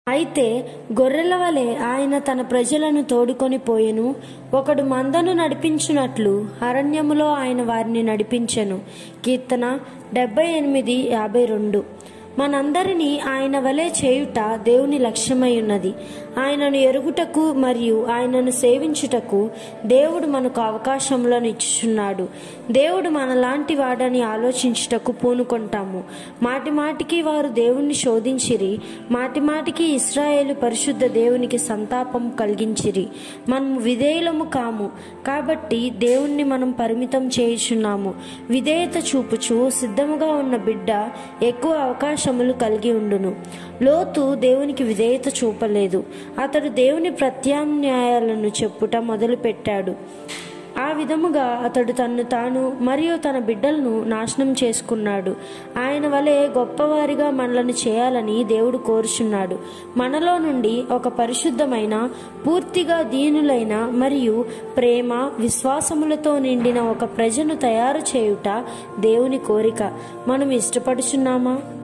అయితే గొర్రెల వలె ఆయన తన ప్రజలను తోడుకొని పోయెను ఒకడు మందను నడిపించున్నట్లు అరణ్యములో ఆయన వారిని నడిపించెను కీర్తన డెబ్బై ఎనిమిది యాభై రెండు మనందరినీ ఆయన వలె చేయుట దేవుని లక్ష్యమై ఉన్నది ఆయనను ఎరుగుటకు మరియు ఆయనను సేవించుటకు దేవుడు మనకు అవకాశములను ఇచ్చుచున్నాడు దేవుడు మనలాంటి వాడని ఆలోచించుటకు పూనుకొంటాము మాటి మాటికి వారు దేవుణ్ణి శోధించిరి మాటి మాటికి ఇస్రాయేలు పరిశుద్ధ దేవునికి సంతాపం కలిగించిరి మనము విధేయులము కాము కాబట్టి దేవుణ్ణి మనం పరిమితం చేయుచున్నాము విధేయత చూపుచు సిద్ధముగా ఉన్న బిడ్డ ఎక్కువ అవకాశములు కలిగి ఉండును లోతు దేవునికి విధేయత చూపలేదు అతడు దేవుని ప్రత్యామ్నాయాలను చెప్పుట మొదలుపెట్టాడు ఆ విధముగా అతడు తన్ను తాను మరియు తన బిడ్డలను నాశనం చేసుకున్నాడు ఆయన వలె గొప్పవారిగా మనలను చేయాలని దేవుడు కోరుచున్నాడు మనలో నుండి ఒక పరిశుద్ధమైన పూర్తిగా దీనులైన మరియు ప్రేమ విశ్వాసములతో నిండిన ఒక ప్రజను తయారు చేయుట దేవుని కోరిక మనం ఇష్టపడుచున్నామా